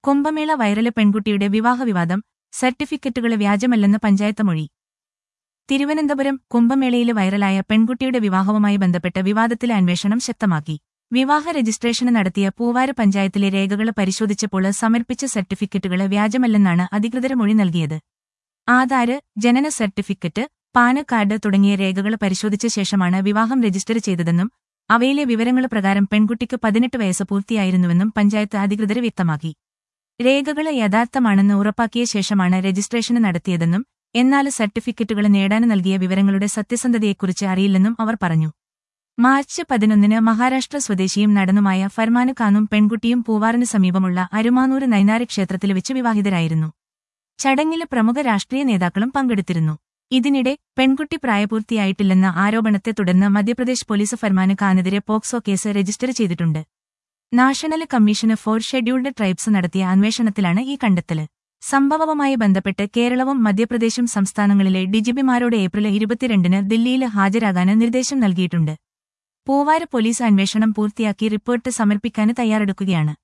Kumbh Mela viral പെൺകുട്ടിയുടെ വിവാഹ വിവാദം സർട്ടിഫിക്കറ്റുകള് വ്യാജമല്ലെന്ന് പഞ്ചായത്ത് മൊഴി തിരുവനന്തപുരം കുംഭമേളയിൽ വൈറലായ പെൺകുട്ടിയുടെ വിവാഹവുമായി ബന്ധപ്പെട്ട വിവാദത്തിലെ അന്വേഷണം ശക്തമാക്കി വിവാഹ രജിസ്ട്രേഷന് നടത്തിയ പൂവാര് പഞ്ചായത്തിലെ രേഖകൾ പരിശോധിച്ചപ്പോൾ സമർപ്പിച്ച സർട്ടിഫിക്കറ്റുകള് വ്യാജമല്ലെന്നാണ് അധികൃതർ മൊഴി നൽകിയത് ആധാര് ജനന സർട്ടിഫിക്കറ്റ് പാന് കാർഡ് തുടങ്ങിയ രേഖകൾ പരിശോധിച്ച ശേഷമാണ് വിവാഹം രജിസ്റ്റർ ചെയ്തതെന്നും അവയിലെ വിവരങ്ങൾ പ്രകാരം പെൺകുട്ടിക്ക് പതിനെട്ട് വയസ്സ് പൂർത്തിയായിരുന്നുവെന്നും പഞ്ചായത്ത് അധികൃതർ വ്യക്തമാക്കി രേഖകൾ യഥാർത്ഥമാണെന്ന് ഉറപ്പാക്കിയ ശേഷമാണ് രജിസ്ട്രേഷന് നടത്തിയതെന്നും എന്നാൽ സർട്ടിഫിക്കറ്റുകൾ നേടാൻ നൽകിയ വിവരങ്ങളുടെ സത്യസന്ധതയെക്കുറിച്ച് അറിയില്ലെന്നും അവർ പറഞ്ഞു മാർച്ച് പതിനൊന്നിന് മഹാരാഷ്ട്ര സ്വദേശിയും നടനുമായ ഫർമാന് ഖാനും പെൺകുട്ടിയും പൂവാറിന് സമീപമുള്ള അരുമാനൂര് നൈനാരി ക്ഷേത്രത്തിൽ വെച്ച് വിവാഹിതരായിരുന്നു ചടങ്ങില് പ്രമുഖ രാഷ്ട്രീയ നേതാക്കളും പങ്കെടുത്തിരുന്നു ഇതിനിടെ പെൺകുട്ടി പ്രായപൂർത്തിയായിട്ടില്ലെന്ന ആരോപണത്തെ തുടർന്ന് മധ്യപ്രദേശ് പോലീസ് ഫർമാന് ഖാനെതിരെ പോക്സോ കേസ് രജിസ്റ്റർ ചെയ്തിട്ടുണ്ട് നാഷണൽ കമ്മീഷന് ഫോർ ഷെഡ്യൂൾഡ് ട്രൈബ്സ് നടത്തിയ അന്വേഷണത്തിലാണ് ഈ കണ്ടെത്തല് സംഭവവുമായി ബന്ധപ്പെട്ട് കേരളവും മധ്യപ്രദേശും സംസ്ഥാനങ്ങളിലെ ഡിജിപിമാരോട് ഏപ്രിൽ ഇരുപത്തിരണ്ടിന് ദില്ലിയിൽ ഹാജരാകാന് നിർദ്ദേശം നൽകിയിട്ടുണ്ട് പൂവാര് പോലീസ് അന്വേഷണം പൂർത്തിയാക്കി റിപ്പോർട്ട് സമർപ്പിക്കാന് തയ്യാറെടുക്കുകയാണ്